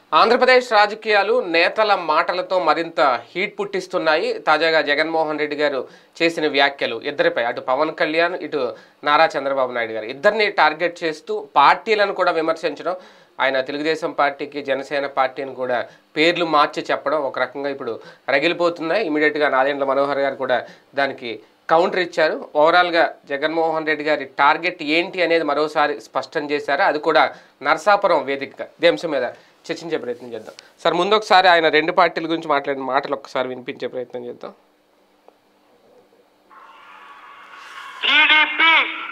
ఆంధ్రప్రదేశ్ రాజకీయాలు నేతల మాటలతో మరింత హీట్ పుట్టిస్తున్నాయి తాజాగా జగన్మోహన్ రెడ్డి గారు చేసిన వ్యాఖ్యలు ఇద్దరిపై అటు పవన్ కళ్యాణ్ ఇటు నారా చంద్రబాబు నాయుడు గారు ఇద్దరిని టార్గెట్ చేస్తూ పార్టీలను కూడా విమర్శించడం ఆయన తెలుగుదేశం పార్టీకి జనసేన పార్టీని కూడా పేర్లు మార్చి చెప్పడం ఒక రకంగా ఇప్పుడు రగిలిపోతున్నాయి ఇమీడియట్గా నాదెండ్ల మనోహర్ గారు కూడా దానికి కౌంటర్ ఇచ్చారు ఓవరాల్గా జగన్మోహన్ రెడ్డి గారి టార్గెట్ ఏంటి అనేది మరోసారి స్పష్టం చేశారు అది కూడా నరసాపురం వేదికగా ఇదే అంశం మీద చర్చించే ప్రయత్నం చేద్దాం సార్ ముందు ఒకసారి ఆయన రెండు పార్టీల గురించి మాట్లాడిన మాటలు ఒకసారి వినిపించే ప్రయత్నం చేద్దాం టీడీపీ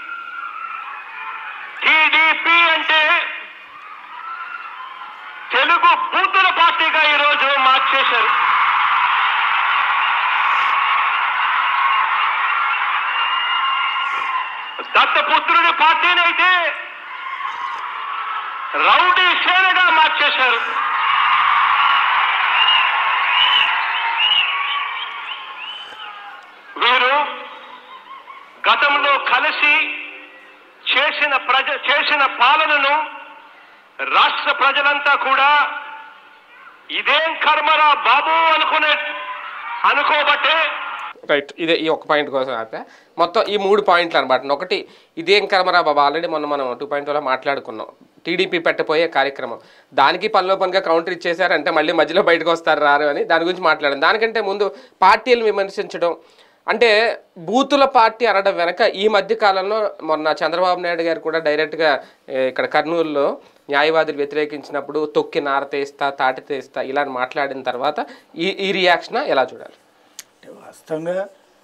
టీడీపీ అంటే తెలుగు బూతుల పార్టీగా ఈరోజు మార్చేశారు దత్తపుత్రుడి పార్టీని అయితే రౌడీ సేనగా మార్చేశారు వీరు గతంలో కలిసి చేసిన ప్రజ చేసిన పాలనను రాష్ట్ర ప్రజలంతా కూడా ఇదేం కర్మరా బాబు అనుకునే అనుకోబట్టే రైట్ ఇదే ఈ ఒక పాయింట్ కోసం ఆపా మొత్తం ఈ మూడు పాయింట్లు అనమాట ఒకటి ఇదేం కర్మరా బాబా ఆల్రెడీ మొన్న మనం టూ పాయింట్ వల్ల మాట్లాడుకున్నాం టీడీపీ పెట్టబోయే కార్యక్రమం దానికి పనిలో పనిగా కౌంటర్ ఇచ్చేశారు అంటే మళ్ళీ మధ్యలో బయటకు వస్తారు రారు అని దాని గురించి మాట్లాడాం దానికంటే ముందు పార్టీలను విమర్శించడం అంటే బూతుల పార్టీ అనడం వెనక ఈ మధ్య కాలంలో మొన్న చంద్రబాబు నాయుడు గారు కూడా డైరెక్ట్గా ఏ, ఇక్కడ కర్నూలులో న్యాయవాదులు వ్యతిరేకించినప్పుడు తొక్కి నారతేస్తా తాటితేస్తా ఇలా మాట్లాడిన తర్వాత ఈ ఈ రియాక్షన్ ఎలా చూడాలి అంటే వాస్తవంగా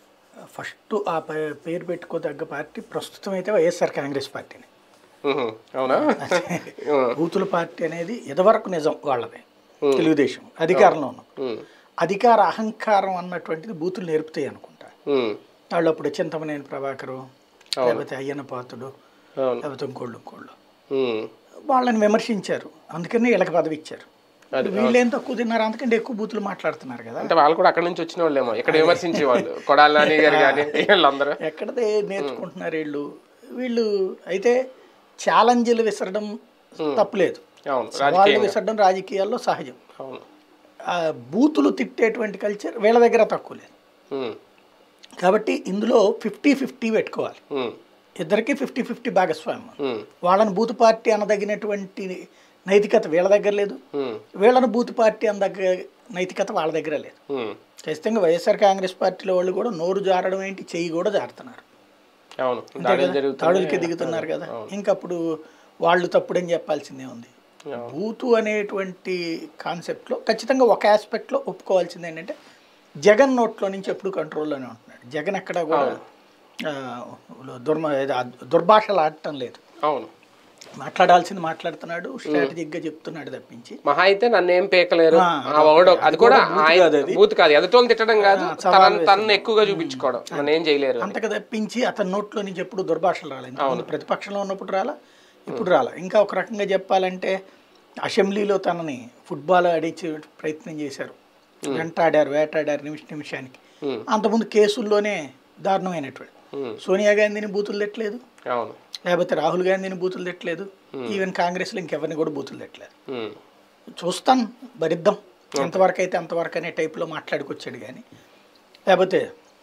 ఫస్ట్ ఆ పే- పేరు పెట్టుకోదగ్గ పార్టీ ప్రస్తుతం అయితే వైఎస్ఆర్ కాంగ్రెస్ పార్టీని మ్మ్. అవునా మ్మ్. బూతుల పార్టీ అనేది ఇదివరకు నిజం వాళ్ళది తెలుగుదేశం అధికారంలో ఉన్నాం మ్మ్. అధికార అహంకారం అన్నటువంటిది బూతులు నేర్పుతాయి అనుకుంటా మ్మ్. వాళ్ళు అప్పుడు చింతమనేని ప్రభాకరు లేకపోతే అయ్యన్న పాత్రుడు అవును లేకపోతే ఇంకోళ్ళు ఇంకోళ్ళు మ్మ్. వాళ్ళని విమర్శించారు అందుకని వీళ్ళకి పదవి ఇచ్చారు వీళ్ళేం తక్కువ తిన్నారు అందుకంటే ఎక్కువ బూతులు మాట్లాడుతున్నారు కదా అంటే వాళ్ళు కూడా అక్కడి నుంచి వచ్చిన వాళ్ళేమో ఇక్కడ విమర్శించే వాళ్ళు కొడాలి నాని గారు కానీ వీళ్ళందరూ ఎక్కడదే నేర్చుకుంటున్నారు వీళ్ళు వీళ్ళు అయితే ఛాలెంజ్లు విసరడం తప్పులేదు అవును సవాళ్ళు రాజకీయంగా విసరడం రాజకీయాల్లో సహజం అవును ఆ బూతులు తిట్టేటువంటి కల్చర్ వీళ్ళ దగ్గర తక్కువ లేదు మ్మ్. కాబట్టి ఇందులో ఫిఫ్టీ ఫిఫ్టీ పెట్టుకోవాలి మ్మ్. ఇద్దరికి ఫిఫ్టీ ఫిఫ్టీ భాగస్వామ్యం మ్మ్. వాళ్ళని బూత్ పార్టీ అనదగినటువంటి నైతికత వీళ్ళ దగ్గర లేదు మ్మ్. వీళ్ళని బూత్ పార్టీ అనదగ్గ నైతికత వాళ్ళ దగ్గర లేదు మ్మ్. ఖచ్చితంగా వైఎస్ఆర్ కాంగ్రెస్ పార్టీలో వాళ్ళు కూడా నోరు జారడం ఏంటి చెయ్యి కూడా జారుతున్నారు అవును అంతే దాడులు కదా? జరుగుతున్నాయి దాడులకి దిగుతున్నారు కదా ఇంకప్పుడు వాళ్ళు తప్పుడని చెప్పాల్సిందే ఉంది బూతు అనేటువంటి కాన్సెప్ట్లో ఖచ్చితంగా ఒక ఆస్పెక్ట్లో ఒప్పుకోవాల్సింది ఏంటంటే జగన్ నోట్లో నుంచి ఎప్పుడు కంట్రోల్లోనే ఉంటున్నాడు జగన్ ఎక్కడ కూడా ఆ, దుర్మ ఏదో దుర్భాషలు ఆడటం లేదు అవును మాట్లాడాల్సింది మాట్లాడుతున్నాడు స్ట్రాటజిక్గా చెప్తున్నాడు తప్పించి మహా అయితే నన్ను ఏం పేకలేరు ఆ, ఆ ఒకడు అది కూడా బూత్ ఆయన కాదు అది. బూత్ కాదు ఎదుటోళ్ళు తిట్టడం కాదు ఆ, సవాల్ తనను తనను ఎక్కువగా చూపించుకోవడం నన్ను ఏం చేయలేరు అని. అంతకు తప్పించి అతని నోట్లో నుంచి ఎప్పుడు దుర్భాషలు రాలేదు ఇంతకుముందు ప్రతిపక్షంలో ఉన్నప్పుడు రాలా ఇప్పుడు రాలా ఇంకా ఒక రకంగా చెప్పాలంటే అసెంబ్లీలో తనని ఫుట్బాల్ ఆడించే ప్రయత్నం చేశారు వెంటాడారు వేటాడారు నిమిష నిమిషానికి మ్మ్. అంతకుముందు కేసుల్లోనే దారుణమైనటువంటి మ్మ్. సోనియా గాంధీని బూతులు తిట్టలేదు అవును లేకపోతే రాహుల్ గాంధీని బూతులు తిట్టలేదు ఈవెన్ కాంగ్రెస్లో ఇంకెవరిని కూడా బూతులు తిట్టలేదు మ్మ్. చూస్తాను భరిద్దాం ఎంతవరకు అయితే అంతవరకు అనే టైప్లో మాట్లాడుకొచ్చాడు కానీ లేకపోతే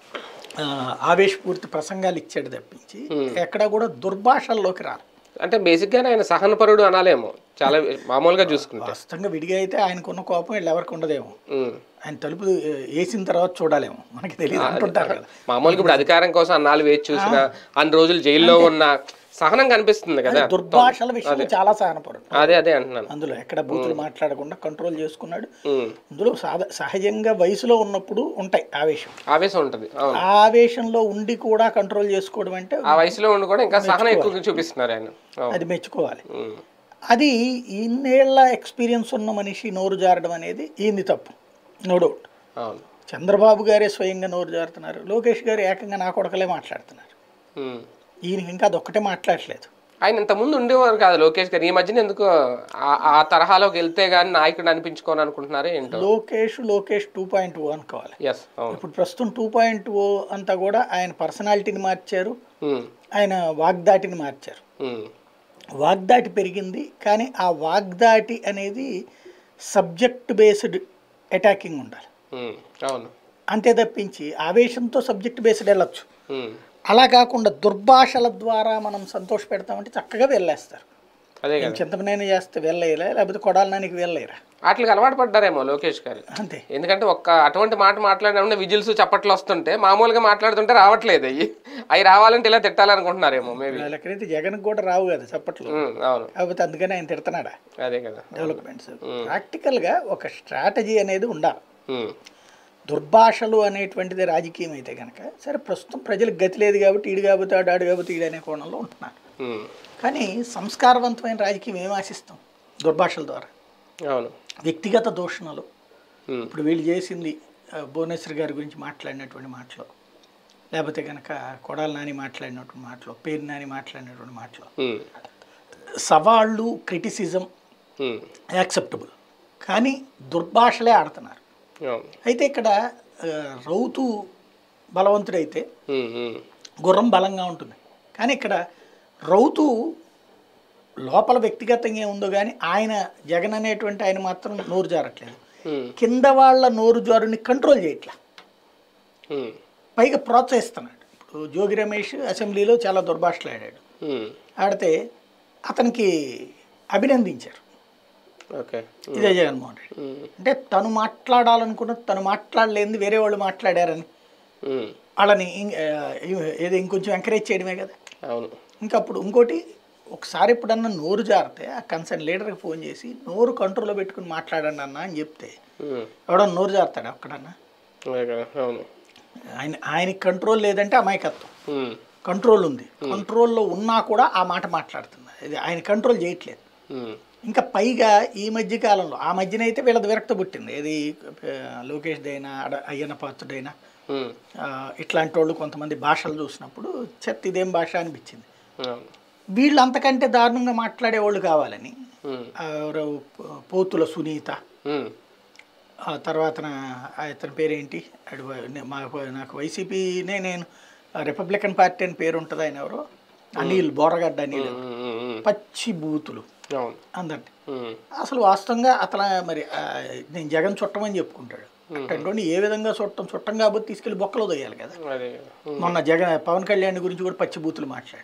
ఆ, ఆవేశపూర్తి ప్రసంగాలు ఇచ్చాడు తప్పించి ఎక్కడా కూడా దుర్భాషల్లోకి రాలి అంటే బేసిక్ గానే ఆయన సహనపరుడు అనాలేమో చాలా మామూలుగా చూసుకుంటే వాస్తవంగా విడిగా అయితే ఆయనకున్న కోపం వీళ్ళు ఎవరికి ఉండదేమో మ్మ్. ఆయన తలుపు ఏ, వేసిన తర్వాత చూడాలేమో మనకి తెలియదు అంటుంటారు కదా మామూలుగా ఇప్పుడు అధికారం కోసం అన్నాళ్ళు వేచి చూసిన అన్ని రోజులు జైల్లో ఉన్న సహనం కనిపిస్తుంది కదా దుర్భాషల విషయంలో చాలా సహనపడు అదే అదే అంటున్నాను అందులో ఎక్కడ బూతులు మాట్లాడకుండా కంట్రోల్ చేసుకున్నాడు మ్మ్. ఇందులో సాధ సహజంగా వయసులో ఉన్నప్పుడు ఉంటాయి ఆవేశం ఆవేశం ఉంటుంది అవును ఆ ఆవేశంలో ఉండి కూడా కంట్రోల్ చేసుకోవడం అంటే ఆ వయసులో ఉండి కూడా ఇంకా సహనం ఎక్కువ చూపిస్తున్నారు ఆయన అవును. అది మెచ్చుకోవాలి మ్మ్. అది ఇన్నేళ్ల ఎక్స్పీరియన్స్ ఉన్న మనిషి నోరు జారడం అనేది ఏంది తప్పు నో డౌట్ అవును చంద్రబాబు గారే స్వయంగా నోరు జారుతున్నారు లోకేష్ గారు ఏకంగా నా కొడకలే మాట్లాడుతున్నారు మ్మ్. ఈయనకి ఇంకా అదొక్కటే మాట్లాడట్లేదు ఆయన ఇంత ముందు ఉండేవారు కాదు లోకేష్ గారు ఈ మధ్యన ఎందుకు ఆ- ఆ తరహాలోకి వెళ్తే గానీ నాయకుడు అనిపించుకోని అనుకుంటున్నారో ఏంటో Lokesh Lokesh two point O అనుకోవాలి ఎస్ అవును ఇప్పుడు ప్రస్తుతం టూ పాయింట్ ఓ అంతా కూడా ఆయన పర్సనాలిటీని మార్చారు మ్మ్. ఆయన వాగ్దాటిని మార్చారు మ్మ్. వాగ్దాటి పెరిగింది కానీ ఆ వాగ్దాటి అనేది సబ్జెక్ట్ బేస్డ్ అటాకింగ్ ఉండాలి ఉమ్, అవును అంతే తప్పించి ఆవేశంతో సబ్జెక్ట్ బేస్డ్ వెళ్ళొచ్చు ఉమ్, అలా కాకుండా దుర్భాషల ద్వారా మనం సంతోష పెడతామంటే చక్కగా వెళ్ళేస్తారు అదే నేను కదా చింతమనేని చేస్తే వెళ్ళలేరా లేకపోతే కొడాలనానికి వెళ్ళలేరా వాటికి అలవాటు పడ్డారేమో లోకేష్ గారు అంతే ఎందుకంటే ఒక్క అటువంటి మాట మాట్లాడిన విజిల్స్ చప్పట్లు వస్తుంటే మామూలుగా మాట్లాడుతుంటే రావట్లేదు అవి అవి రావాలంటే ఇలా తిట్టాలనుకుంటున్నారేమో మేబీ వాళ్ళు ఎక్కడైతే జగన్కి కూడా రావు కదా చప్పట్లు అవును కాకపోతే అందుకని ఆయన తిడుతున్నాడా అదే కదా డెవలప్మెంట్స్ ప్రాక్టికల్గా ఒక స్ట్రాటజీ అనేది ఉండాలి ఉమ్, దుర్భాషలు అనేటువంటిది రాజకీయం అయితే కనుక సరే ప్రస్తుతం ప్రజలకు గతి లేదు కాబట్టి ఈడు కాబట్టి ఆడు ఆడు కాబట్టి ఈడు అనే కోణంలో ఉంటున్నారు ఉమ్, కానీ సంస్కారవంతమైన రాజకీయం ఏం ఆశిస్తాం దుర్భాషల ద్వారా అవును వ్యక్తిగత దూషణలు ఉమ్, ఇప్పుడు వీళ్ళు చేసింది ఆ, భువనేశ్వర్ గారి గురించి మాట్లాడినటువంటి మాటలు లేకపోతే కనుక కొడాలి నాని మాట్లాడినటువంటి మాటలు పేరు నాని మాట్లాడినటువంటి మాటలు ఉమ్, సవాళ్ళు క్రిటిసిజం ఉమ్, యాక్సెప్టబుల్ కానీ దుర్భాషలే ఆడుతున్నారు అవును అయితే ఇక్కడ ఆ, రౌతు బలవంతుడైతే ఉమ్, ఉమ్, గుర్రం బలంగా ఉంటుంది కానీ ఇక్కడ రౌతు లోపల వ్యక్తిగతంగా ఏముందో కానీ ఆయన జగన్ అనేటువంటి ఆయన మాత్రం నోరు జారట్లేదు ఉమ్, కింద వాళ్ళ నోరు జారుని కంట్రోల్ చేయట్లా ఉమ్, పైగా ప్రోత్సహిస్తున్నాడు ఇప్పుడు జోగి రమేష్ అసెంబ్లీలో చాలా దుర్భాషలు ఆడాడు ఉమ్, ఆడితే అతనికి అభినందించారు ఓకే ఇదే జగన్మోహన్ రెడ్డి ఉమ్, అంటే తను మాట్లాడాలనుకున్నది తను మాట్లాడలేనిది వేరే వాళ్ళు మాట్లాడారని ఉమ్, వాళ్ళని ఇం- ఆ, ఏదో ఇంకొంచెం ఎంకరేజ్ చేయడమే కదా అవును ఇంకా అప్పుడు ఇంకోటి ఒకసారి ఎప్పుడన్నా నోరు జారితే ఆ కన్సర్న్ లీడర్కి ఫోన్ చేసి నోరు కంట్రోల్లో పెట్టుకుని మాట్లాడండి అన్న అని చెప్తే ఉమ్, ఎవడన్నా నోరు జారుతాడు ఒక్కడన్నా అదే కదా అవును ఆయన ఆయనకి కంట్రోల్ లేదంటే అమాయకత్వం ఉమ్, కంట్రోల్ ఉంది కంట్రోల్లో ఉన్నా కూడా ఆ మాట మాట్లాడుతున్నా ఇది ఆయన కంట్రోల్ చేయట్లేదు ఉమ్, ఇంకా పైగా ఈ మధ్య కాలంలో ఆ మధ్యన అయితే వీళ్ళది విరక్త పుట్టింది ఏది ఆ, లోకేష్ దైనా అడ- అయ్యన్న పాత్రుడైనా ఉమ్, ఆ, ఇట్లాంటి వాళ్ళు కొంతమంది భాషలు చూసినప్పుడు చెత్త ఇదేం భాష అనిపించింది అవును వీళ్ళు అంతకంటే దారుణంగా మాట్లాడే వాళ్ళు కావాలని ఉమ్, ఆ, ఎవరో పోతుల సునీత ఉమ్, ఆ తర్వాత అతని పేరేంటి అడు మాకు నాకు వైసీపీనే నేను రిపబ్లికన్ పార్టీ అని పేరు ఉంటుంది ఆయన ఎవరో అనిల్ బోరగడ్డ అనిల్ ఉమ్, ఉమ్, ఉమ్, పచ్చి బూతులు అవును అందరినీ ఉమ్, అసలు వాస్తవంగా అతను మరి ఆ, నేను జగన్ చుట్టమని చెప్పుకుంటాడు అటువంటి ఏ విధంగా చుట్టం చుట్టం కాబట్టి తీసుకెళ్లి బొక్కలో దొయ్యాలి కదా అదే కదా ఉమ్, మొన్న జగన్ పవన్ కళ్యాణ్ గురించి కూడా పచ్చి బూతులు మాట్లాడు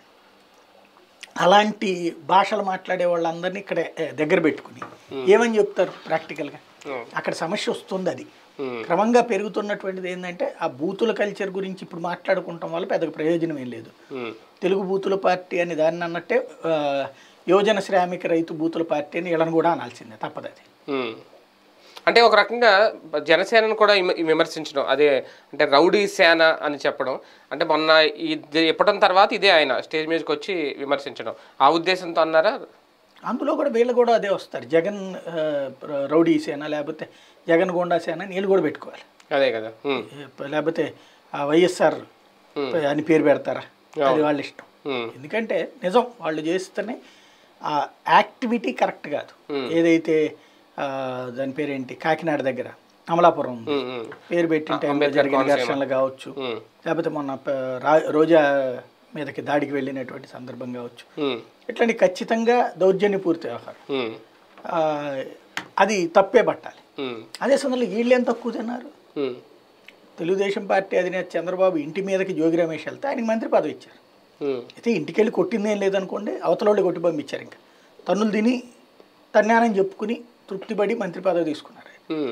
అలాంటి భాషలు మాట్లాడే వాళ్ళందరినీ ఇక్కడ ఏ, దగ్గర పెట్టుకుని ఏమని చెప్తారు ప్రాక్టికల్గా అవును అక్కడ సమస్య వస్తుంది అది ఉమ్, క్రమంగా పెరుగుతున్నటువంటిది ఏంటంటే ఆ బూతుల కల్చర్ గురించి ఇప్పుడు మాట్లాడుకుంటాం వల్ల పెద్దగా ప్రయోజనం ఏం లేదు ఉమ్, తెలుగు బూతుల పార్టీ అని దాన్ని అన్నట్టే ఆ, యువజన శ్రామిక రైతు బూతుల పార్టీ అని వీళ్ళని కూడా అనాల్సిందే తప్పదు అది ఉమ్. అంటే ఒక రకంగా జనసేనను కూడా విమ- విమర్శించడం అదే అంటే రౌడీ సేన అని చెప్పడం అంటే మొన్న ఇది చెప్పడం తర్వాత ఇదే ఆయన స్టేజ్ మీదకి వచ్చి విమర్శించడం ఆ ఉద్దేశంతో అన్నారా అందులో కూడా వీళ్ళు కూడా అదే వస్తారు జగన్ ఆ, రౌడీ సేన లేకపోతే జగన్ గోండా సేన అని వీళ్ళు కూడా పెట్టుకోవాలి అదే కదా ఉమ్, లేకపోతే ఆ వైఎస్ఆర్ అని పేరు పెడతారా అది వాళ్ళ ఇష్టం ఉమ్, ఎందుకంటే నిజం వాళ్ళు చేస్తేనే ఆ యాక్టివిటీ కరెక్ట్ కాదు Hmm. ఏదైతే ఆ, దాని పేరేంటి కాకినాడ దగ్గర అమలాపురం ఉంది. ఉమ్, ఉమ్, పేరు పెట్టిన టైంలో అంబేద్కర్ జరిగిన కోనసీమ. ఘర్షణలు కావచ్చు ఉమ్, లేకపోతే మొన్న ప- రా- రోజా మీదకి దాడికి వెళ్ళినటువంటి సందర్భం కావచ్చు ఉమ్, ఇట్లాంటి ఖచ్చితంగా దౌర్జన్యపూర్తి వ్యవహారం ఉమ్, ఆ, అది తప్పే పట్టాలి ఉమ్, అదే సందర్భంలో వీళ్ళు ఏం తక్కువ తిన్నారు ఉమ్, తెలుగుదేశం పార్టీ అధినేత చంద్రబాబు ఇంటి మీదకి జోగి రమేష్ వెళ్తే ఆయనకి మంత్రి పదవి ఇచ్చారు ఉమ్, అయితే ఇంటికి వెళ్ళి కొట్టిందేం లేదనుకోండి అవతల వాళ్ళు కొట్టి పంపించారు ఇంకా తన్నులు తిని తన్యానం చెప్పుకుని తృప్తిపడి మంత్రి పదవి తీసుకున్నారు ఉమ్,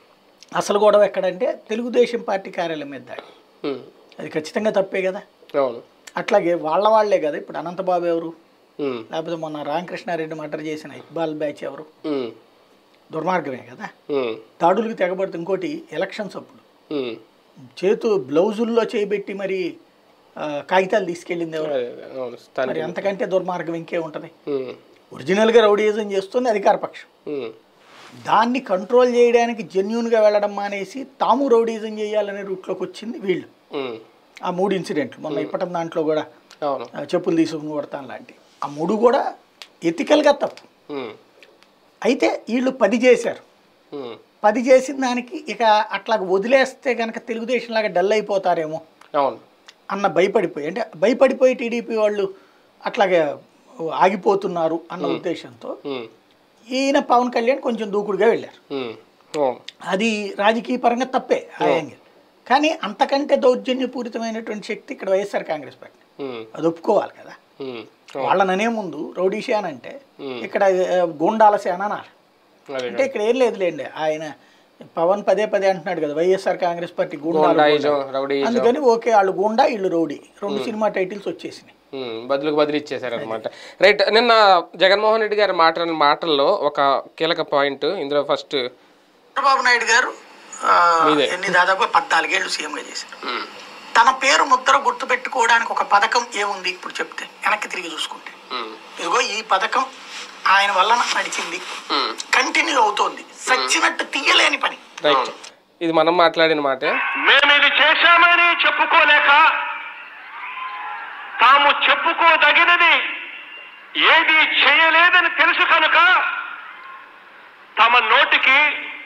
అసలు గొడవ ఎక్కడంటే తెలుగుదేశం పార్టీ కార్యాలయం మీద దాడి ఉమ్, అది ఖచ్చితంగా తప్పే కదా అవును అట్లాగే వాళ్ళ వాళ్ళే కదా ఇప్పుడు అనంతబాబు ఎవరు ఉమ్, లేకపోతే మొన్న రామకృష్ణారెడ్డి మర్డర్ చేసిన ఇక్బాల్ బ్యాచ్ ఎవరు ఉమ్, దుర్మార్గమే కదా ఉమ్, దాడులకు తెగబడితే ఇంకోటి ఎలక్షన్స్ అప్పుడు ఉమ్, చేతు బ్లౌజుల్లో చేయబెట్టి మరి ఆ, కాగితాలు తీసుకెళ్ళింది ఎవరు అదే అదే, అవును మరి స్థానిక అంతకంటే దుర్మార్గం ఇంకే ఉంటుంది ఉమ్, ఒరిజినల్గా రౌడీయిజం చేస్తుంది అధికార పక్షం ఉమ్, దాన్ని కంట్రోల్ చేయడానికి జెన్యున్గా వెళ్ళడం మానేసి తాము రౌడీజం చేయాలనే రూట్లోకి వచ్చింది వీళ్ళు ఉమ్, ఆ మూడు ఇన్సిడెంట్లు మొన్న ఇప్పటి దాంట్లో కూడా అవును ఆ, చెప్పులు తీసుకుని కొడతాను లాంటి ఆ మూడు కూడా ఎథికల్గా తప్పు ఉమ్, అయితే వీళ్ళు పది చేశారు ఉమ్, పది చేసిన దానికి ఇక అట్లా వదిలేస్తే కనుక తెలుగుదేశం లాగా డల్ అయిపోతారేమో అవును అన్న భయపడిపోయి అంటే భయపడిపోయి టీడీపీ వాళ్ళు అట్లాగే ఆగిపోతున్నారు అన్న ఉద్దేశంతో ఉమ్, ఈయన పవన్ కళ్యాణ్ కొంచెం దూకుడుగా వెళ్ళారు ఉమ్, అవును అది రాజకీయ పరంగా తప్పే ఆ యాంగిల్ కానీ అంతకంటే దౌర్జన్యపూరితమైనటువంటి శక్తి ఇక్కడ వైఎస్ఆర్ కాంగ్రెస్ పార్టీ ఉమ్, అది ఒప్పుకోవాలి కదా ఉమ్, వాళ్ళననే ముందు రౌడీ సేన అంటే ఇక్కడ ఆ, గూండాల సేన అనాలి అదే అంటే ఇక్కడ ఏం లేదులేండి ఆయన పవన్ పదే పదే అంటున్నాడు కదా వైఎస్ఆర్ కాంగ్రెస్ పార్టీ గూండాలు గుండాయిజం గూండాలు. రౌడీ అందుకని ఓకే వాళ్ళు గూండా వీళ్ళు రౌడీ రెండు సినిమా టైటిల్స్ వచ్చేసినాయి ఉమ్, బదులుకు బదిలీ ఇచ్చేశారు అనమాట రైట్ నిన్న జగన్మోహన్ రెడ్డి గారి మాట్లాడిన మాటల్లో ఒక కీలక పాయింట్ ఇందులో ఫస్ట్ చంద్రబాబు నాయుడు గారు ఆ, మీదే. ఎన్ని దాదాపు పద్నాలుగేళ్లు సీఎంగా చేశారు తన పేరు ముద్ర గుర్తుపెట్టుకోవడానికి ఒక పథకం ఏముంది ఇప్పుడు చెప్తే వెనక్కి తిరిగి చూసుకుంటే ఇదిగో ఈ పథకం ఆయన వల్ల నడిచింది కంటిన్యూ అవుతోంది సచ్చినట్టు తీయలేని పని రైట్ ఇది మనం మాట్లాడిన మాటే మేము ఇది చేశామని చెప్పుకోలేక తాము చెప్పుకోదగినది ఏది చేయలేదని తెలుసు కనుక తమ నోటికి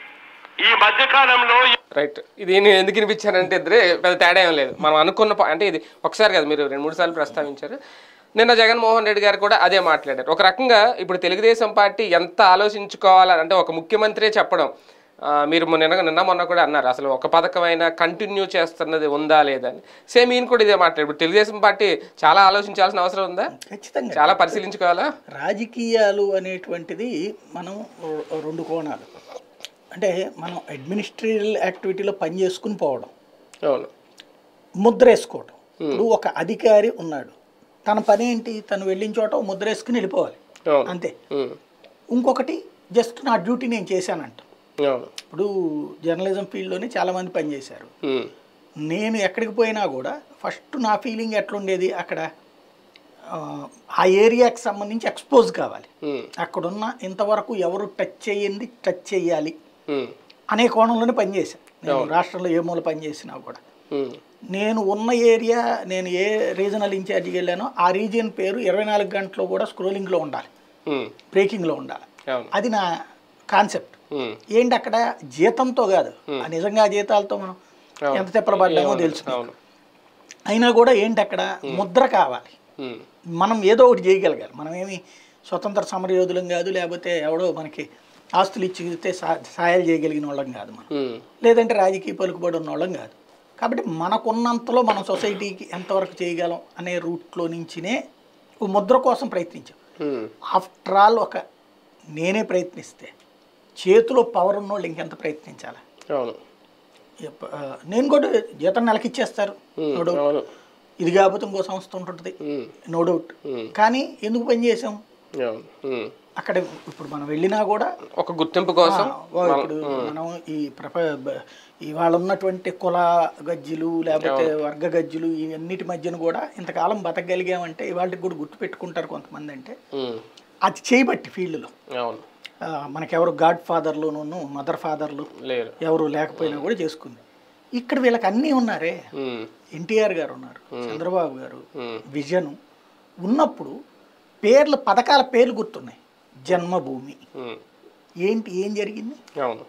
ఈ మధ్యకాలంలో రైట్ ఇది నేను ఎందుకు వినిపించానంటే ఇద్దరే పెద్ద తేడా ఏం లేదు మనం అనుకున్న పా- అంటే ఇది ఒకసారి కదా మీరు రెండు మూడు సార్లు ప్రస్తావించారు నిన్న జగన్మోహన్ రెడ్డి గారు కూడా అదే మాట్లాడారు ఒక రకంగా ఇప్పుడు తెలుగుదేశం పార్టీ ఎంత ఆలోచించుకోవాలని అంటే ఒక ముఖ్యమంత్రే చెప్పడం ఆ, మీరు మొన్న- నిన్న నిన్న మొన్న కూడా అన్నారు అసలు ఒక పథకమైనా కంటిన్యూ చేస్తున్నది ఉందా లేదా అని సేమ్ ఈయన కూడా ఇదే మాట్లాడు ఇప్పుడు తెలుగుదేశం పార్టీ చాలా ఆలోచించాల్సిన అవసరం ఉందా ఖచ్చితంగా చాలా పరిశీలించుకోవాలా రాజకీయాలు అనేటువంటిది మనం రె- రెండు కోణాలు అంటే మనం అడ్మినిస్ట్రేటివ్ యాక్టివిటీలో పని చేసుకుని పోవడం అవును ముద్ర వేసుకోవడం ఇప్పుడు ఒక అధికారి ఉన్నాడు తన పని ఏంటి తను వెళ్ళిన చోట ఓ ముద్ర వేసుకుని వెళ్ళిపోవాలి అవును అంతే ఉమ్, ఇంకొకటి జస్ట్ నా డ్యూటీ నేను చేశానంట అవును ఇప్పుడు జర్నలిజం ఫీల్డ్లోనే చాలామంది పనిచేశారు ఉమ్, నేను ఎక్కడికి పోయినా కూడా ఫస్ట్ నా ఫీలింగ్ ఎట్లుండేది అక్కడ ఆ, ఆ ఏరియాకి సంబంధించి ఎక్స్పోజ్ కావాలి ఉమ్, అక్కడున్న ఇంతవరకు ఎవరు టచ్ చేయండి టచ్ చేయాలి ఉమ్, అనే కోణంలోనే పనిచేశాను నేను రాష్ట్రంలో ఏ మూల పనిచేసినా కూడా ఉమ్, నేను ఉన్న ఏరియా నేను ఏ రీజనల్ ఇన్ఛార్జికి వెళ్ళానో ఆ రీజియన్ పేరు ఇరవై నాలుగు గంటలు కూడా స్క్రోలింగ్లో ఉండాలి ఉమ్, బ్రేకింగ్లో ఉండాలి అవును అది నా కాన్సెప్ట్ ఉమ్, ఏంటి అక్కడ జీతంతో కాదు ఆ నిజంగా ఆ జీతాలతో మనం అవును. ఎంత తిప్పలబడ్డామో తెలుసు అవును అయినా కూడా ఏంటి అక్కడ ముద్ర కావాలి ఉమ్, మనం ఏదో ఒకటి చేయగలగాలి మనం ఏమి స్వతంత్ర సమరయోధులం కాదు లేకపోతే ఎవడో మనకి ఆస్తులు ఇచ్చితే సా సాయాలు చేయగలిగిన వాళ్ళం కాదు మనం ఉమ్, లేదంటే రాజకీయ పలుకుబడి ఉన్న వాళ్ళం కాదు కాబట్టి మనకున్నంతలో మనం సొసైటీకి ఎంతవరకు చేయగలం అనే రూట్లో నుంచినే ఓ ముద్ర కోసం ప్రయత్నించాం ఉమ్, ఆఫ్టర్ ఆల్ ఒక నేనే ప్రయత్నిస్తే చేతిలో పవర్ ఉన్నోళ్ళు ఇంకెంత ప్రయత్నించాలి అవును ఎప్ప- ఆ, నేను కూడా జీతం నెలకి ఇచ్చేస్తారు ఉమ్, నో డౌట్ అవును ఇది కాకపోతే ఇంకో సంస్థ ఉంటుంటుంది ఉమ్, నో డౌట్ ఉమ్, కానీ ఎందుకు పని చేసాం అవును ఉమ్. అక్కడ ఇప్పుడు మనం వెళ్ళినా కూడా ఒక గుర్తింపు కోసం ఓ ఇప్పుడు మనం ఈ ప్రప బ- ఇవాళ ఉన్నటువంటి కుల గజ్జులు లేకపోతే వర్గ గజ్జులు ఇవన్నిటి మధ్యన కూడా ఇంతకాలం బతకగలిగామంటే ఇవాళకి కూడా గుర్తు పెట్టుకుంటారు కొంతమంది అంటే ఉమ్, అది చేయబట్టి ఫీల్డ్లో అవును మనకెవరు గాడ్ ఫాదర్లును మదర్ ఫాదర్లు లేరు ఎవరు లేకపోయినా కూడా చేసుకుంది ఇక్కడ వీళ్ళకి అన్నీ ఉన్నారే ఉమ్, ఎన్టీఆర్ గారు ఉన్నారు చంద్రబాబు గారు ఉమ్, విజన్ ఉన్నప్పుడు పేర్లు పథకాల పేర్లు గుర్తున్నాయి జన్మభూమి ఉమ్, ఏంటి ఏం జరిగింది అవును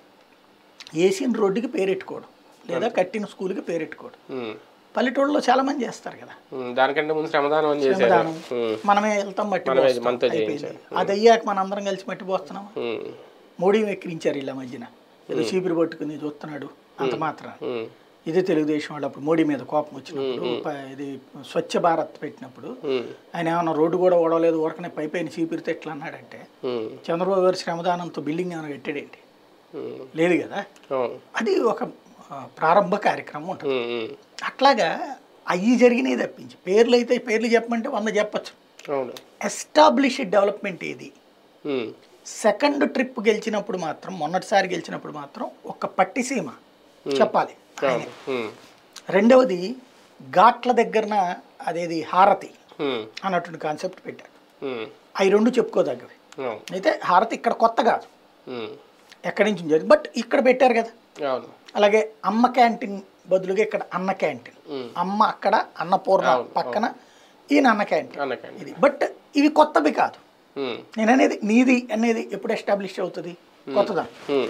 వేసిన రోడ్డుకి పేరెట్టుకోవడం లేదా కట్టిన స్కూల్కి పేరెట్టుకోవడం ఉమ్, పల్లెటూళ్ళలో చాలా మంది చేస్తారు కదా ఉమ్, దానికంటే ముందు శ్రమదానం అని చేశారు శ్రమదానం ఉమ్, మనమే వెళ్తాం మట్టి మనమే పోస్తాం. మనతో అయిపోయింది. చేయించారు. అది అయ్యాక మన అందరం కలిసి మట్టి పోస్తున్నాం ఉమ్, మోడీ ఎక్కిరించారు ఇలా మధ్యన ఏదో చీపిరి పట్టుకుని చూస్తున్నాడు అంత మాత్రం ఉమ్, ఇది తెలుగుదేశం వాళ్ళు అప్పుడు మోడీ మీద కోపం వచ్చినప్పుడు ప- ఇది స్వచ్ఛ భారత్ పెట్టినప్పుడు ఉమ్, ఆయన ఏమన్నా రోడ్డు కూడా ఓడలేదు ఊరకనే పై పైన చీపిరితే ఎట్లా అన్నాడంటే ఉమ్, చంద్రబాబు గారు శ్రమదానంతో బిల్డింగ్ ఏమైనా కట్టాడేంటి ఉమ్, లేదు కదా అవును అది ఒక ఆ, ప్రారంభ కార్యక్రమం ఉంటుంది ఉమ్, ఉమ్, అట్లాగా అవి జరిగినాయి తప్పించి పేర్లు అయితే పేర్లు చెప్పమంటే వంద చెప్పచ్చు అవును ఎస్టాబ్లిష్ డెవలప్మెంట్ ఏది ఉమ్, సెకండ్ ట్రిప్ గెలిచినప్పుడు మాత్రం మొన్నటిసారి గెలిచినప్పుడు మాత్రం ఒక పట్టిసీమ చెప్పాలి అవును ఉమ్, రెండవది ఘాట్ల దగ్గరన అదేది హారతి ఉమ్, అన్నటువంటి కాన్సెప్ట్ పెట్టారు ఉమ్, అవి రెండు చెప్పుకోదగ్గవి అవును అయితే హారతి ఇక్కడ కొత్త కాదు ఉమ్, ఎక్కడి నుంచి జరిగింది బట్ ఇక్కడ పెట్టారు కదా అవును అలాగే అమ్మ క్యాంటీన్ బదులుగా ఇక్కడ అన్న క్యాంటీన్ ఉమ్, అమ్మ అక్కడ అన్నపూర్ణ అవును, పక్కన ఈయన అన్న క్యాంటీన్ అన్నకండి ఇది బట్ ఇవి కొత్తవి కాదు ఉమ్, నేను అనేది నీది అనేది ఎప్పుడు ఎస్టాబ్లిష్ అవుతుంది కొత్తదనం ఉమ్,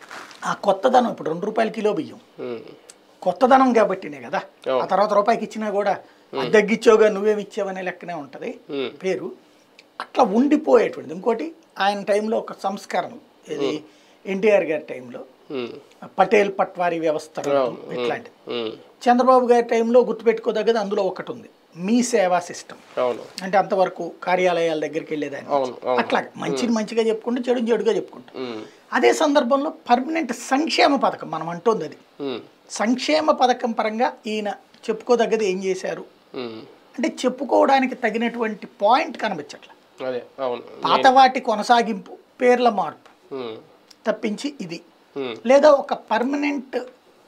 ఆ కొత్తదనం ఇప్పుడు రెండు రూపాయల కిలో బియ్యం ఉమ్, కొత్తదనం కాబట్టినే కదా అవును. ఆ తర్వాత రూపాయికి ఇచ్చినా కూడా అద్దెగిచ్చావుగా నువ్వేమి ఇచ్చావనే లెక్కనే ఉంటుంది ఉమ్, పేరు అట్లా ఉండిపోయేటువంటిది ఇంకోటి ఆయన టైంలో ఒక సంస్కరణ ఇది ఎన్టీఆర్ గారి టైంలో ఉమ్, పటేల్ పట్వారీ వ్యవస్థ అవును. ఇట్లాంటిది ఉమ్, చంద్రబాబు గారి టైంలో గుర్తుపెట్టుకోదగ్గది అందులో ఒకటి ఉంది మీ సేవా సిస్టమ్ అవును అంటే అంతవరకు కార్యాలయాల దగ్గరికి వెళ్ళేదాన్ని అవును అవును అట్లా మంచిని మంచిగా చెప్పుకుంటూ చెడు చెడుగా చెప్పుకుంటాం ఉమ్, అదే సందర్భంలో పర్మనెంట్ సంక్షేమ పథకం మనం అంటోంది అది ఉమ్, సంక్షేమ పథకం పరంగా ఈయన చెప్పుకోదగ్గది ఏం చేశారు ఉమ్, అంటే చెప్పుకోవడానికి తగినటువంటి పాయింట్ కనిపించట్ల అదే అవును పాత వాటి కొనసాగింపు పేర్ల మార్పు ఉమ్, తప్పించి ఇది ఉమ్, లేదా ఒక permanent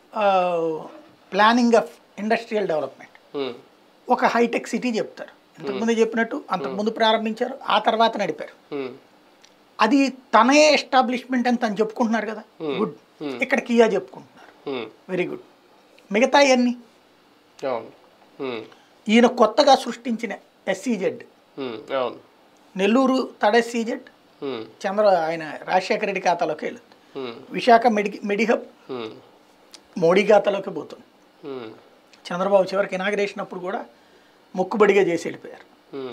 planning of industrial development um, ఒక హైటెక్ సిటీ చెప్తారు ఇంతకుముందు చెప్పినట్టు అంతకుముందు ప్రారంభించారు ఆ తర్వాత నడిపారు ఉమ్, అది తనే ఎస్టాబ్లిష్మెంట్ అని తను చెప్పుకుంటున్నారు కదా గుడ్ ఇక్కడ కియా చెప్పుకుంటున్నారు ఉమ్, వెరీ గుడ్ మిగతా అన్ని అవును ఉమ్, ఈయన కొత్తగా సృష్టించిన ఎస్సీజెడ్ ఉమ్, అవును నెల్లూరు తడ ఎస్సీజెడ్ ఉమ్, చంద్ర ఆయన రాజశేఖర రెడ్డి ఖాతాలోకి వెళ్ళింది ఉమ్, విశాఖ మెడి మెడిహబ్ ఉమ్, మోడీ ఖాతాలోకి పోతుంది ఉమ్, చంద్రబాబు చివరికి ఇనాగరేషన్ అప్పుడు కూడా మొక్కుబడిగా చేసి వెళ్ళిపోయారు ఉమ్,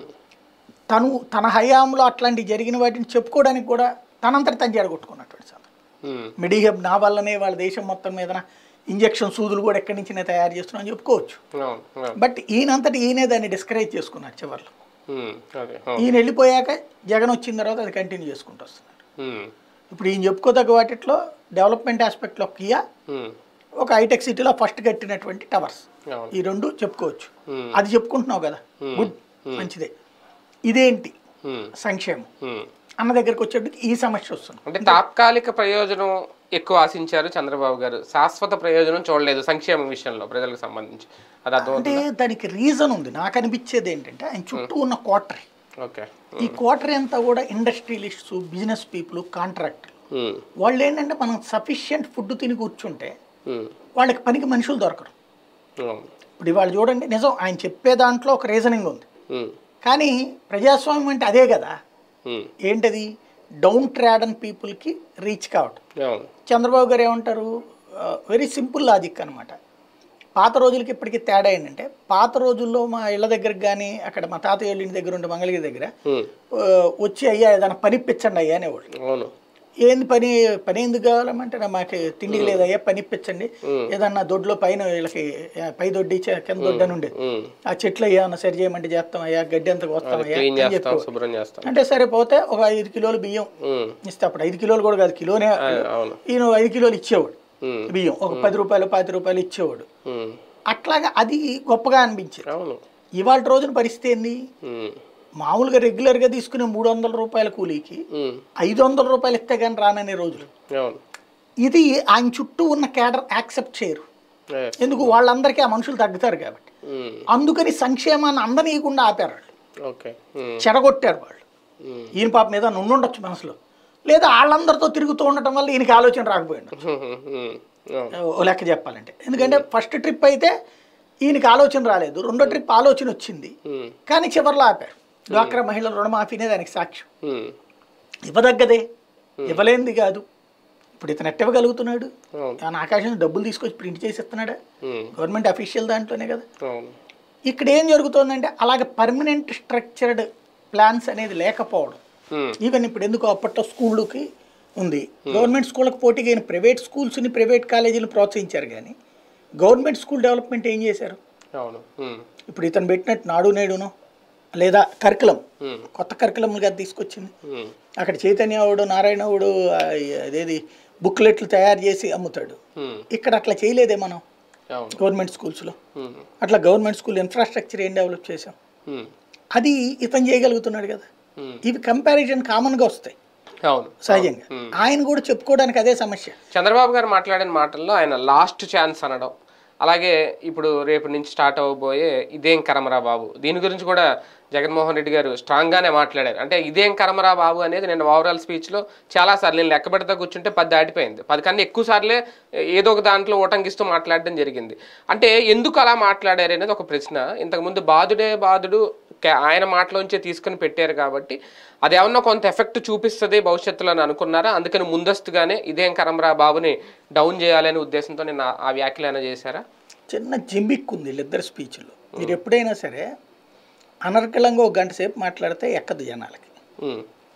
తను తన హయాంలో అట్లాంటివి జరిగిన వాటిని చెప్పుకోవడానికి కూడా తనంతటి తను జడగొట్టుకున్నటువంటి సందర్భం ఉమ్, మెడిహబ్ నా వల్లనే వాళ్ళ దేశం మొత్తం మీద ఇంజక్షన్ సూదులు కూడా ఎక్కడి నుంచి నేను తయారు చేస్తున్నా అని చెప్పుకోవచ్చు అవును అవును బట్ ఈయనంతటి ఈయనే దాన్ని డిస్కరేజ్ చేసుకున్నారు చివరిలో ఉమ్, అదే అవును ఈయన వెళ్ళిపోయాక జగన్ వచ్చిన తర్వాత అది కంటిన్యూ చేసుకుంటూ వస్తున్నారు ఉమ్, ఇప్పుడు ఈయన చెప్పుకోదగ్గ వాటిలో డెవలప్మెంట్ ఆస్పెక్ట్లో కియా ఉమ్, ఒక హైటెక్ సిటీలో ఫస్ట్ కట్టినటువంటి టవర్స్ అవును ఈ రెండు చెప్పుకోవచ్చు ఉమ్, అది చెప్పుకుంటున్నావు కదా గుడ్ మంచిదే ఇదేంటి ఉమ్, సంక్షేమం ఉమ్. అన్న దగ్గరికి వచ్చేటికి ఈ సమస్య వస్తుంది అంటే తాత్కాలిక ప్రయోజనం ఎక్కువ ఆశించారు చంద్రబాబు గారు శాశ్వత ప్రయోజనం చూడలేదు సంక్షేమం విషయంలో ప్రజలకు సంబంధించి అది అర్థం అంటే దానికి రీజన్ ఉంది నాకు అనిపించేది ఏంటంటే ఆయన చుట్టూ ఉన్న కోటరీ ఓకే ఈ కోటరీ అంతా కూడా ఇండస్ట్రియలిస్ట్స్ బిజినెస్ పీపుల్ కాంట్రాక్టర్లు ఉమ్, వాళ్ళు ఏంటంటే మనం సఫిషియెంట్ ఫుడ్ తిని కూర్చుంటే ఉమ్, వాళ్ళకి పనికి మనుషులు దొరకరు అవును ఇప్పుడు ఇవాళ చూడండి నిజం ఆయన చెప్పే దాంట్లో ఒక రీజనింగ్ ఉంది ఉమ్, కానీ ప్రజాస్వామ్యం అంటే అదే కదా ఉమ్, ఏంటది డౌన్ ట్రాడన్ పీపుల్కి రీచ్ కావటం అవును చంద్రబాబు గారు ఏమంటారు వెరీ సింపుల్ లాజిక్ అనమాట పాత రోజులకి ఇప్పటికీ తేడా ఏంటంటే పాత రోజుల్లో మా ఇళ్ళ దగ్గరకు కానీ అక్కడ మా తాతయ్య వాళ్ళ ఇంటి దగ్గర ఉండే మంగళగిరి దగ్గర ఉమ్, ఆ, వచ్చి అయ్యా ఏదైనా పని ఇప్పించండి అయ్యా అనేవాళ్ళు అవును ఏంది పని పని ఎందుకు కావాలమంటే నా మాకు తిండికి లేదయ్యా పని ఇప్పించండి ఏదన్నా దొడ్లో పైన వీళ్ళకి ఆ, పై దొడ్డి చ- కింద దొడ్డి అని ఉండేది ఉమ్, ఆ చెట్లు అయ్యా సరి చేయమంటే చేస్తాం అయ్యా గడ్డి అంత వస్తామయ్యా క్లీన్ అని చేస్తాం చెప్పి శుభ్రం చేస్తాం అంటే సరే పోతే ఒక ఐదు కిలోలు బియ్యం ఉమ్, ఇస్తే అప్పుడు ఐదు కిలోలు కూడా కాదు కిలోనే అవును ఈయన ఐదు కిలోలు ఇచ్చేవాడు ఉమ్, బియ్యం ఒక పది రూపాయలు పది రూపాయలు ఇచ్చేవాడు ఉమ్, అట్లాగా అది గొప్పగా అనిపించేది అవును ఇవాళ రోజున పరిస్థితి ఏంది ఉమ్, మామూలుగా రెగ్యులర్గా తీసుకునే మూడు వందల రూపాయల కూలీకి ఉమ్, ఐదు వందల రూపాయలు ఇస్తే కానీ రాననే రోజులు అవును ఇది ఆయన చుట్టూ ఉన్న క్యాడర్ యాక్సెప్ట్ చేయరు Yes. ఎందుకు వాళ్ళందరికీ ఆ మనుషులు తగ్గుతారు కాబట్టి ఉమ్, అందుకని సంక్షేమాన్ని అందనీయకుండా ఆపారు వాళ్ళు ఓకే ఉమ్, చెడగొట్టారు వాళ్ళు ఉమ్, ఈయన పాపం ఏదో నుండుండొచ్చు మనసులో లేదా వాళ్ళందరితో తిరుగుతూ ఉండటం వల్ల ఈయనకి ఆలోచన రాకపోయిండు ఉమ్, ఉమ్, అవును ఓ లెక్క చెప్పాలంటే ఎందుకంటే ఫస్ట్ ట్రిప్ అయితే ఈయనకి ఆలోచన రాలేదు రెండో ట్రిప్ ఆలోచన వచ్చింది ఉమ్, కానీ చివరిలో ఆపారు డ్వాక్రా మహిళల రుణమాఫీనే దానికి సాక్ష్యం ఉమ్, ఇవ్వదగ్గదే ఇవ్వలేనిది కాదు ఇప్పుడు ఇతను ఎట్ట ఇవ్వగలుగుతున్నాడు అవును ఆయన ఆకాశం నుంచి డబ్బులు తీసుకొచ్చి ప్రింట్ చేసి ఇస్తున్నాడా ఉమ్, గవర్నమెంట్ అఫీషియల్ దాంట్లోనే కదా అవును ఇక్కడ ఏం జరుగుతుందంటే అలాగే పర్మనెంట్ స్ట్రక్చర్డ్ ప్లాన్స్ అనేది లేకపోవడం ఉమ్, ఈవెన్ ఇప్పుడు ఎందుకు అప్పట్లో స్కూళ్ళకి ఉంది గవర్నమెంట్ స్కూళ్ళకి పోటీగా అయిన ప్రైవేట్ స్కూల్స్ని ప్రైవేట్ కాలేజీలు ప్రోత్సహించారు కానీ గవర్నమెంట్ స్కూల్ డెవలప్మెంట్ ఏం చేశారు అవును ఉమ్, ఇప్పుడు ఇతను పెట్టినట్టు నాడు నేడును లేదా కరికులం ఉమ్, కొత్త కరికులంగా తీసుకొచ్చింది ఉమ్, అక్కడ చైతన్యవుడు నారాయణవుడు ఆ, అదేది బుక్లెట్లు తయారు చేసి అమ్ముతాడు ఉమ్, ఇక్కడ అట్లా చేయలేదే మనం అవును గవర్నమెంట్ స్కూల్స్లో ఉమ్, అట్లా గవర్నమెంట్ స్కూల్ ఇన్ఫ్రాస్ట్రక్చర్ ఏం డెవలప్ చేసాం ఉమ్, అది ఇతను చేయగలుగుతున్నాడు కదా ఉమ్, ఇవి కంపారిజన్ కామన్గా వస్తాయి అవును సహజంగా ఆయన కూడా చెప్పుకోవడానికి అదే సమస్య చంద్రబాబు గారు మాట్లాడిన మాటల్లో ఆయన లాస్ట్ ఛాన్స్ అనడం అలాగే ఇప్పుడు రేపు నుంచి స్టార్ట్ అవ్వబోయే ఇదేం కరమరా బాబు దీని గురించి కూడా జగన్మోహన్ రెడ్డి గారు స్ట్రాంగ్గానే మాట్లాడారు అంటే ఇదేం కరమరా బాబు అనేది నేను ఓవరాల్ స్పీచ్లో చాలాసార్లు నేను లెక్క పెడతా కూర్చుంటే పది దాటిపోయింది పది కన్నా ఎక్కువ సార్లే ఏదో ఒక దాంట్లో ఉటంకిస్తూ మాట్లాడడం జరిగింది అంటే ఎందుకు అలా మాట్లాడారు అనేది ఒక ప్రశ్న ఇంతకుముందు బాధుడే బాధుడు కే- ఆయన మాటలోంచే తీసుకుని పెట్టారు కాబట్టి అది ఏమన్నా కొంత ఎఫెక్ట్ చూపిస్తుంది భవిష్యత్తులో అని అనుకున్నారా అందుకని ముందస్తుగానే ఇదేం కరమరా బాబుని డౌన్ చేయాలనే ఉద్దేశంతో నేను ఆ- ఆ వ్యాఖ్యలు చేశారా చిన్న జింబిక్ ఉంది వీళ్ళిద్దరు స్పీచ్లో మీరు ఎప్పుడైనా సరే అనర్గళంగా ఒక గంట సేపు మాట్లాడితే ఎక్కదు జనాలకి ఉమ్,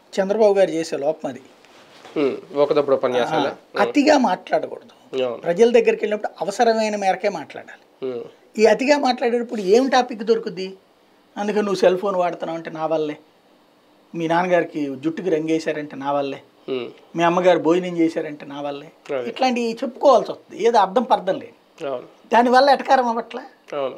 చంద్రబాబు గారు చేసే లోపం అది ఉమ్, ఒకదప్పుడు ఉపన్యాసాలు అతిగా మాట్లాడకూడదు అవును ప్రజల దగ్గరికి వెళ్ళినప్పుడు అవసరమైన మేరకే మాట్లాడాలి ఉమ్, ఈ అతిగా మాట్లాడేటప్పుడు ఏం టాపిక్ దొరుకుద్ది అందుకని నువ్వు సెల్ ఫోన్ వాడుతున్నావు అంటే నా వల్లే మీ నాన్నగారికి జుట్టుకి రంగేశారంటే నా వల్లే ఉమ్, మీ అమ్మగారు భోజనం చేశారంటే నా వల్లే అదే. ఇట్లాంటివి చెప్పుకోవాల్సి వస్తుంది ఏదో అర్థం పర్థం లేదు అవును దానివల్ల ఎటకారం అవ్వట్లే అవును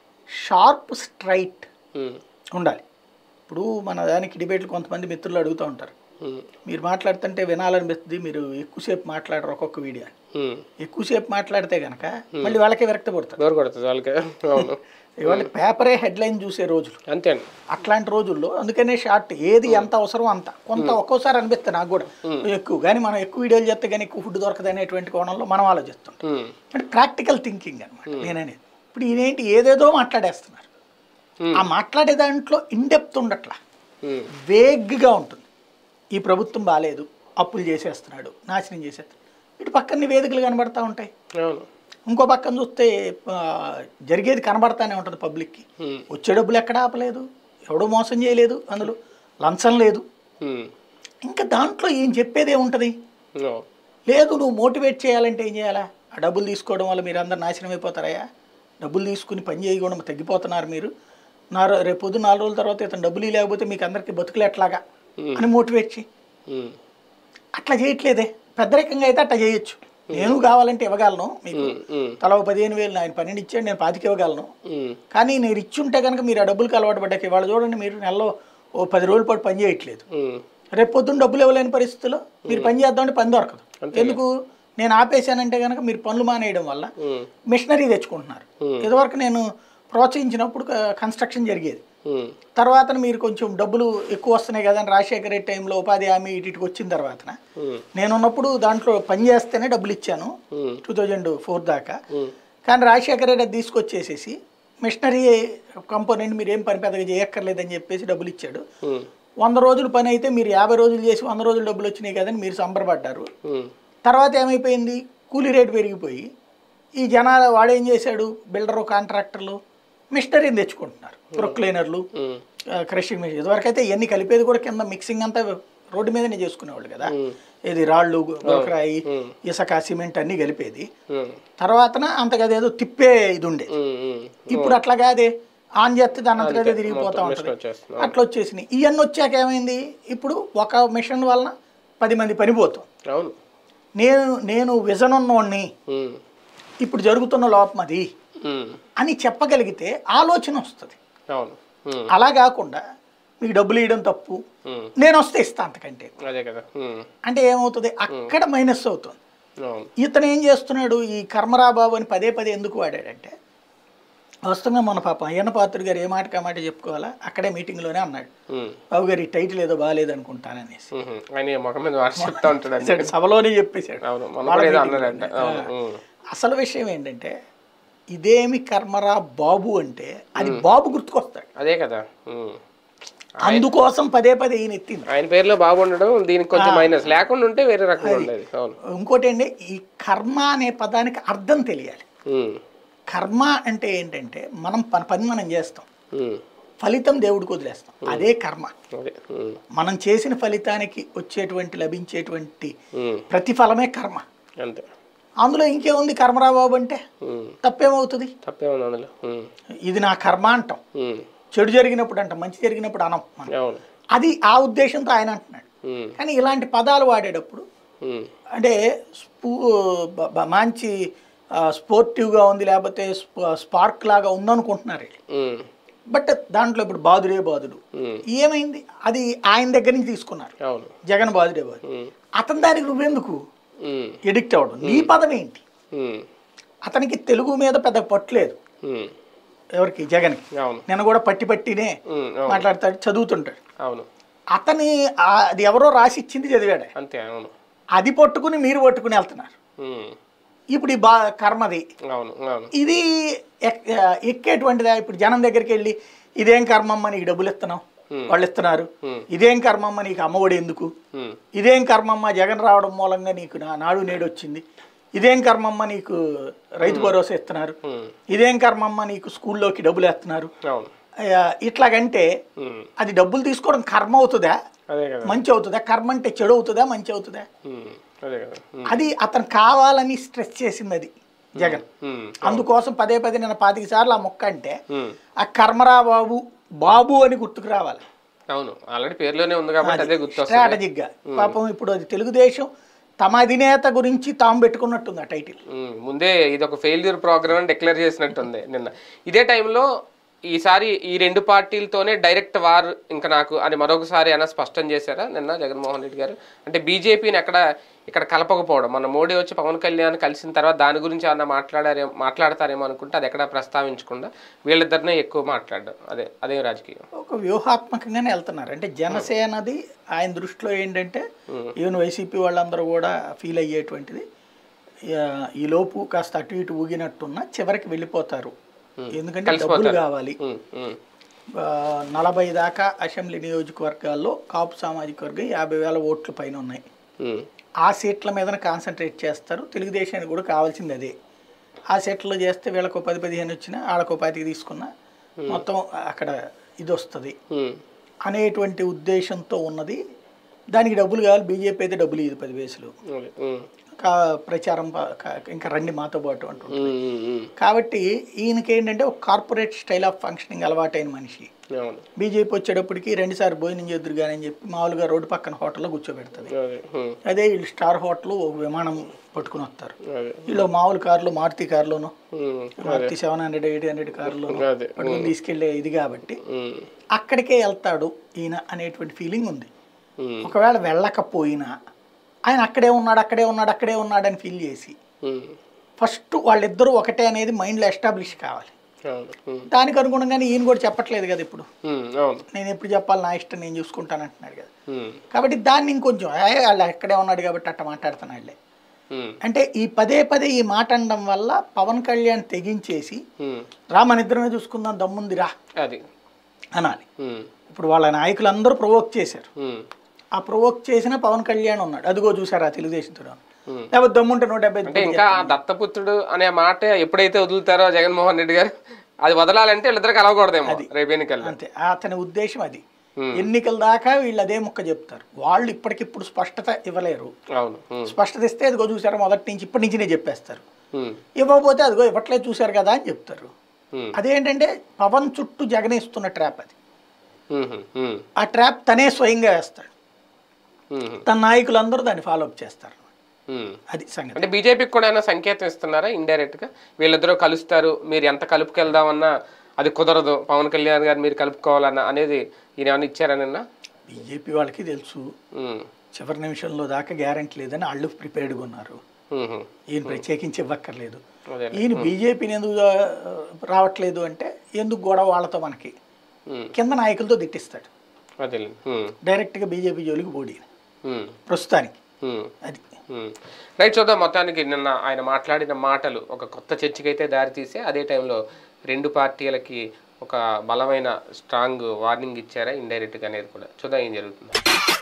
షార్ప్ స్ట్రైట్ ఉమ్, ఉండాలి ఇప్పుడు మన దానికి డిబేట్లు కొంతమంది మిత్రులు అడుగుతూ ఉంటారు ఉమ్, మీరు మాట్లాడుతుంటే వినాలనిపిస్తుంది మీరు ఎక్కువసేపు మాట్లాడరు ఒక్కొక్క వీడియో ఉమ్. ఎక్కువసేపు మాట్లాడితే కనుక మళ్ళీ వాళ్ళకే విరక్తి పడుతుంది బోర్ కొడుతుంది వాళ్ళకి అవును ఇవాళ పేపరే హెడ్లైన్ చూసే రోజులు అంతే అండి అట్లాంటి రోజుల్లో అందుకనే షార్ట్ ఏది ఎంత అవసరం అంత కొంత ఒక్కోసారి అనిపిస్తుంది నాకు కూడా ఎక్కువ కానీ మనం ఎక్కువ వీడియోలు చేస్తే కానీ ఎక్కువ ఫుడ్ దొరకదు అనేటువంటి కోణంలో మనం ఆలోచిస్తుంటాం ఉమ్, అంటే ప్రాక్టికల్ థింకింగ్ అనమాట నేననేది ఇప్పుడు ఈయనేంటి ఏదేదో మాట్లాడేస్తున్నారు Hmm. ఆ మాట్లాడే దాంట్లో ఇండెప్త్ ఉండట్లా ఉమ్, వేగ్గా ఉంటుంది ఈ ప్రభుత్వం బాగాలేదు అప్పులు చేసేస్తున్నాడు నాశనం చేసేస్తున్నాడు ఇటు పక్కన వేదికలు కనబడతా ఉంటాయి అవును ఇంకో పక్కన చూస్తే ఆ, జరిగేది కనబడతానే ఉంటుంది పబ్లిక్కి ఉమ్, వచ్చే డబ్బులు ఎక్కడ ఆపలేదు ఎవడో మోసం చేయలేదు అందులో లంచం లేదు ఉమ్, ఇంకా దాంట్లో ఏం చెప్పేది ఏముంటుంది అవును లేదు నువ్వు మోటివేట్ చేయాలంటే ఏం చేయాలా ఆ డబ్బులు తీసుకోవడం వల్ల మీరు అందరు నాశనం అయిపోతారయ్యా డబ్బులు తీసుకుని పని చేయకుండా తగ్గిపోతున్నారు మీరు నా రేపు పొద్దున్న నాలుగు రోజుల తర్వాత ఇతను డబ్బులు లేకపోతే మీకు అందరికీ బతుకులు ఎట్లాగా అని మోటివేట్ చేయి ఉమ్, అట్లా చేయట్లేదే పెద్దరికంగా అయితే అట్లా చేయొచ్చు నేను కావాలంటే ఇవ్వగలను మీకు ఉమ్, ఉమ్, తల ఓ పదిహేను వేలు ఆయన పన్నెండు ఇచ్చాడు నేను పాతికి ఇవ్వగలను ఉమ్, కానీ నేను ఇచ్చుంటే కనుక మీరు ఆ డబ్బులకి అలవాటు పడ్డాక ఇవాళ చూడండి మీరు నెలలో ఓ పది రోజుల పాటు పని చేయట్లేదు ఉమ్, రేపు పొద్దున్న డబ్బులు ఇవ్వలేని పరిస్థితుల్లో మీరు పని చేద్దామంటే పని దొరకదు ఎందుకు నేను ఆపేశానంటే కనుక మీరు పనులు మానేయడం వల్ల ఉమ్, మిషనరీ తెచ్చుకుంటున్నారు ఇదివరకు నేను ప్రోత్సహించినప్పుడు కన్స్ట్రక్షన్ జరిగేది ఉమ్, తర్వాత మీరు కొంచెం డబ్బులు ఎక్కువ వస్తున్నాయి కదా అని రాజశేఖర రెడ్డి టైంలో ఉపాధి హామీ ఇటు ఇటుకు వచ్చిన తర్వాత ఉమ్, నేనున్నప్పుడు దాంట్లో పని చేస్తేనే డబ్బులు ఇచ్చాను ఉమ్, టూ థౌజండ్ ఫోర్ దాకా ఉమ్, కానీ రాజశేఖర రెడ్డి అది తీసుకొచ్చేసేసి మిషనరీ కంపోనెంట్ మీరు ఏం పని పెద్దగా చేయక్కర్లేదని చెప్పేసి డబ్బులు ఇచ్చాడు ఉమ్, వంద రోజులు పని అయితే మీరు యాభై రోజులు చేసి వంద రోజులు డబ్బులు వచ్చినాయి కదని మీరు సంబరపడ్డారు ఉమ్, తర్వాత ఏమైపోయింది కూలీ రేటు పెరిగిపోయి ఈ జనాలు వాడేం చేశాడు బిల్డరు కాంట్రాక్టర్లు మిషనరీని తెచ్చుకుంటున్నారు ప్రొక్లైనర్లు ఉమ్, క్రషింగ్ మిషన్ ఇదివరకైతే ఇవన్నీ కలిపేది కూడా కింద మిక్సింగ్ అంతా రోడ్డు మీదనే చేసుకునేవాళ్ళు కదా ఇది రాళ్ళు గోకరాయి ఇసుక సిమెంట్ అన్నీ కలిపేది ఉమ్, తర్వాతన అంతకదేదో తిప్పే ఇది ఉండే ఉమ్, ఉమ్. ఇప్పుడు అట్లా కాదే ఆన్ చేస్తే దాని అంతకదే తిరిగిపోతా మిషన్ ఉంటుంది వచ్చేస్తుంది అట్లా వచ్చేసినాయి ఇవన్నీ వచ్చాక ఏమైంది ఇప్పుడు ఒక మిషన్ వలన పది మంది పనిపోతాం అవును నేను నేను విజన్ ఉన్నోడిని ఉమ్, ఇప్పుడు జరుగుతున్న లోపం అది ఉమ్, అని చెప్పగలిగితే ఆలోచన వస్తుంది అవును ఉమ్, అలా కాకుండా మీకు డబ్బులు ఇవ్వడం తప్పు ఉమ్, నేను వస్తే ఇస్తా అంతకంటే అదే కదా ఉమ్, అంటే ఏమవుతుంది అక్కడ మైనస్ అవుతుంది అవును ఇతను ఏం చేస్తున్నాడు ఈ కర్మరా బాబు అని పదే పదే ఎందుకు వాడాడంటే వాస్తవంగా మన పాపం అయ్యన్న పాత్రుడు గారు ఏ మాటకి ఆ మాట చెప్పుకోవాలా అక్కడే మీటింగ్లోనే అన్నాడు ఉమ్, బాబు గారు ఈ టైటిల్ ఏదో బాగాలేదు అనుకుంటాననేసి ఉమ్, ఆయన ముఖం మీద వాడు చెప్తా ఉంటాడు అన్ని. సరే, సభలోనే చెప్పేశాడు అవును మొన్న వాళ్ళ కూడా ఏదో meeting అన్నాడంట లోనే. అవును ఆ. ఉమ్, అసలు విషయం ఏంటంటే ఇదేమి కర్మరా బాబు అంటే అది బాబు గుర్తుకొస్తాడు అదే కదా ఉమ్. అందుకోసం పదే పదే ఈయన ఎత్తింది ఆయన పేరులో బాగుండడం దీనికి కొంచెం మైనస్ లేకుండా ఉంటే వేరే రకంగా ఉండేది అవును ఇంకోటి ఏంటి ఈ కర్మ అనే పదానికి అర్థం తెలియాలి ఉమ్, కర్మ అంటే ఏంటంటే మనం పని పని మనం చేస్తాం ఉమ్, ఫలితం దేవుడికి వదిలేస్తాం అదే కర్మ అదే ఉమ్, మనం చేసిన ఫలితానికి వచ్చేటువంటి లభించేటువంటి ఉమ్, ప్రతిఫలమే కర్మ అంతే అందులో ఇంకేముంది కర్మరా బాబు అంటే ఉమ్, తప్పేమవుతుంది తప్పే ఉంది అందులో ఉమ్, ఇది నా కర్మ అంటాం ఉమ్, చెడు జరిగినప్పుడు అంటాం మంచి జరిగినప్పుడు అనం మనం. అవును అది ఆ ఉద్దేశంతో ఆయన అంటున్నాడు ఉమ్, కానీ ఇలాంటి పదాలు వాడేటప్పుడు ఉమ్, అంటే స్పూ బ- బ- మంచి ఆ, స్పోర్టివ్గా ఉంది లేకపోతే స్ప- స్పార్క్ లాగా ఉందనుకుంటున్నారు వీళ్ళు. ఉమ్, బట్ దాంట్లో ఇప్పుడు బాదుడే బాదుడు ఉమ్, ఏమైంది అది ఆయన దగ్గర నుంచి తీసుకున్నారు అవును జగన్ బాదుడే బాదు ఉమ్, అతని దానికి నువ్వెందుకు ఉమ్, ఎడిక్ట్ అవ్వడం నీ పదం ఏంటి ఉమ్, అతనికి తెలుగు మీద పెద్ద పట్టులేదు ఉమ్, ఎవరికి జగన్కి అవును నేను కూడా పట్టి పట్టినే ఉమ్, అవును మాట్లాడతాడు చదువుతుంటాడు అవును అతని ఆ- అది ఎవరో రాసి ఇచ్చింది చదివాడు అంతే అవును అది పట్టుకుని మీరు పట్టుకుని వెళ్తున్నారు ఉమ్, ఇప్పుడు ఈ బా కర్మది అవును అవును ఇది ఎక్- ఎక్కేటువంటిదా ఇప్పుడు జనం దగ్గరికి వెళ్ళి ఇదేం కర్మమ్మ నీకు డబ్బులు ఇస్తున్నావు వాళ్ళు ఇస్తున్నారు ఇదేం కర్మమ్మ నీకు అమ్మఒడి ఎందుకు ఉమ్, ఇదేం కర్మమ్మ జగన్ రావడం మూలంగా నీకు నా నాడు నేడు వచ్చింది ఇదేం కర్మమ్మ నీకు రైతు భరోసా ఇస్తున్నారు ఉమ్, ఇదేం కర్మమ్మ నీకు స్కూల్లోకి డబ్బులు వేస్తున్నారు అవును ఆ, ఇట్లాగంటే ఉమ్, అది డబ్బులు తీసుకోవడం కర్మ అవుతుందా అదే కదా మంచి అవుతుందా కర్మ అంటే చెడు అవుతుందా మంచి అవుతుందా ఉమ్, అదే కదా ఉమ్, అది అతను కావాలని స్ట్రెస్ చేసింది అది జగన్ ఉమ్, అందుకోసం పదే పదే నేను పాతిక సార్లు ఆ మొక్క అంటే ఉమ్. ఆ కర్మరా బాబు బాబు అని గుర్తుకు రావాలి అవును ఆల్రెడీ పేరులోనే ఉంది కాబట్టి అదే గుర్తొస్తుంది స్ట్రాటజిక్ గా పాపం ఇప్పుడు అది తెలుగుదేశం తమ అధినేత గురించి తాము పెట్టుకున్నట్టుంది ఆ టైటిల్ ఉమ్, ముందే ఇది ఒక ఫెయిల్యూర్ ప్రోగ్రామ్ అని డిక్లేర్ చేసినట్టుంది నిన్న ఇదే టైంలో ఈసారి ఈ రెండు పార్టీలతోనే డైరెక్ట్ వార్ ఇంకా నాకు అని మరొకసారి అయినా స్పష్టం చేశారా నిన్న జగన్మోహన్ రెడ్డి గారు అంటే బీజేపీని ఎక్కడ ఇక్కడ కలపకపోవడం మన మోడీ వచ్చి పవన్ కళ్యాణ్ కలిసిన తర్వాత దాని గురించి ఏమన్నా మాట్లాడారే మాట్లాడతారేమో అనుకుంటే అది ఎక్కడ ప్రస్తావించకుండా వీళ్ళిద్దరినే ఎక్కువ మాట్లాడడం అదే అదే రాజకీయం ఒక వ్యూహాత్మకంగానే వెళ్తున్నారు అంటే జనసేనది ఆయన దృష్టిలో ఏంటంటే ఈవెన్ వైసీపీ వాళ్ళందరూ కూడా ఫీల్ అయ్యేటువంటిది ఆ, ఈ లోపు కాస్త అటు ఇటు ఊగినట్టున్నా చివరికి వెళ్ళిపోతారు ఎందుకంటే డబ్బులు కావాలి ఉమ్, ఉమ్, ఆ, నలభై దాకా అసెంబ్లీ నియోజకవర్గాల్లో కాపు సామాజిక వర్గం యాభై వేల ఓట్ల పైన ఉన్నాయి ఉమ్, ఆ సీట్ల మీద కాన్సన్ట్రేట్ చేస్తారు తెలుగుదేశానికి కూడా కావాల్సింది అదే ఆ సీట్లో చేస్తే వీళ్ళకు పది పదిహేను వచ్చినా వాళ్ళకు పాతికి తీసుకున్నా మొత్తం అక్కడ ఇది వస్తుంది ఉమ్, అనేటువంటి ఉద్దేశంతో ఉన్నది దానికి డబ్బులు కావాలి బీజేపీ అయితే డబ్బులు ఇది పది వేసులు అదే, ఉమ్, కా ప్రచారం ప- కా- ఇంకా రండి మాతో పాటు అంటుంటారు ఉమ్, ఉమ్, ఉమ్, కాబట్టి ఈయనకి ఏంటంటే ఒక కార్పొరేట్ స్టైల్ ఆఫ్ ఫంక్షనింగ్ అలవాటైన మనిషి అవును బీజేపీ వచ్చేటప్పటికి రెండుసార్లు భోజనం చేద్దరు కానీ అని చెప్పి మామూలుగా రోడ్డు పక్కన హోటల్లో కూర్చోబెడుతుంది అదే ఉమ్, అదే వీళ్ళు స్టార్ హోటల్ ఒక విమానం పట్టుకుని వస్తారు అదే వీళ్ళు మామూలు కార్లు మారుతి కార్లోను um, Maruti seven hundred eight hundred కార్లోను అదే పట్టుకుని తీసుకెళ్లే ఇది కాబట్టి ఉమ్, అక్కడికే వెళ్తాడు ఈయన అనేటువంటి ఫీలింగ్ ఉంది ఉమ్, ఒకవేళ వెళ్ళకపోయినా ఆయన అక్కడే ఉన్నాడు అక్కడే ఉన్నాడు అక్కడే ఉన్నాడు అని ఫీల్ చేసి ఉమ్, ఫస్ట్ వాళ్ళిద్దరూ ఒకటే అనేది మైండ్లో ఎస్టాబ్లిష్ కావాలి అవును ఉమ్, దానికి అనుగుణంగానే ఈయన కూడా చెప్పట్లేదు కదా ఇప్పుడు ఉమ్, అవును నేను ఎప్పుడు చెప్పాలి నా ఇష్టం నేను చూసుకుంటాను అంటున్నాడు కదా ఉమ్, కాబట్టి దాన్ని ఇంకొంచెం "ఏ, వాళ్ళు అక్కడే ఉన్నాడు కాబట్టి అట్ట మాట్లాడుతున్నాడులే ఉమ్, అంటే ఈ పదే పదే ఈ మాట అనడం వల్ల పవన్ కళ్యాణ్ తెగించేసి ఉమ్, రా మన ఇద్దరమే చూసుకుందాం దమ్ముంది రా అది అనాలి ఉమ్, ఇప్పుడు వాళ్ళ నాయకులందరూ ప్రొవోక్ చేశారు ఉమ్, ఆ ప్రొవోక్ చేసిన పవన్ కళ్యాణ్ ఉన్నాడు అదిగో చూసారా తెలుగుదేశంతో Hmm. లేకపోతే దమ్ముంటే నూట డెబ్బై అంటే ఇంకా ఆ దత్తపుత్రుడు అనే మాట ఎప్పుడైతే వదులుతారో జగన్మోహన్ రెడ్డి గారు అది వదలాలంటే వీళ్ళిద్దరు కలవకూడదేమో రేపు ఎన్నికల్లో అంతే అతని ఉద్దేశం అది ఎన్నికల దాకా వీళ్ళు అదే ముక్క చెప్తారు వాళ్ళు ఇప్పటికిప్పుడు స్పష్టత ఇవ్వలేరు అవును ఉమ్, స్పష్టత ఇస్తే అదిగో చూసారా మొదటి నుంచి ఇప్పటి నుంచినే చెప్పేస్తారు ఉమ్, ఇవ్వకపోతే అదిగో ఇవ్వట్లేదు చూశారు కదా అని చెప్తారు ఉమ్, అదేంటంటే పవన్ చుట్టూ జగనేస్తున్న ట్రాప్ అది ఉమ్, ఉమ్, ఆ ట్రాప్ తనే స్వయంగా వేస్తాడు ఉమ్, తన నాయకులందరూ దాన్ని ఫాలో అప్ చేస్తారు ఉమ్. అది సంగతి అంటే బీజేపీకి కూడా ఏమైనా సంకేతం ఇస్తున్నారా ఇండైరెక్ట్ గా వీళ్ళిద్దరూ కలుస్తారు మీరు ఎంత కలుపుకెళ్దామన్నా అది కుదరదు పవన్ కళ్యాణ్ గారు మీరు కలుపుకోవాలన్న అనేది ఈయన ఏమైనా ఇచ్చారనన్నా బీజేపీ వాళ్ళకి తెలుసు ఉమ్, చివరి నిమిషంలో దాకా గ్యారంటీ లేదని వాళ్ళు ప్రిపేర్డ్గా ఉన్నారు ఉమ్, ఈయన ప్రత్యేకించి ఇవ్వక్కర్లేదు అదే ఈయన బీజేపీని ఎందుకు ఆ, రావట్లేదు అంటే ఎందుకు గొడవ వాళ్ళతో మనకి ఉమ్, కింద నాయకులతో తిట్టిస్తాడు అదే ఉమ్, డైరెక్ట్గా బీజేపీ జోలికి పోటీ ఉమ్, ప్రస్తుతానికి ఉమ్. అది ఉమ్. రైట్ చూద్దాం మొత్తానికి నిన్న ఆయన మాట్లాడిన మాటలు ఒక కొత్త చర్చకి అయితే దారితీసే అదే టైంలో రెండు పార్టీలకి ఒక బలమైన స్ట్రాంగ్ వార్నింగ్ ఇచ్చారా ఇండైరెక్ట్గా అనేది కూడా చూద్దాం ఏం జరుగుతుంది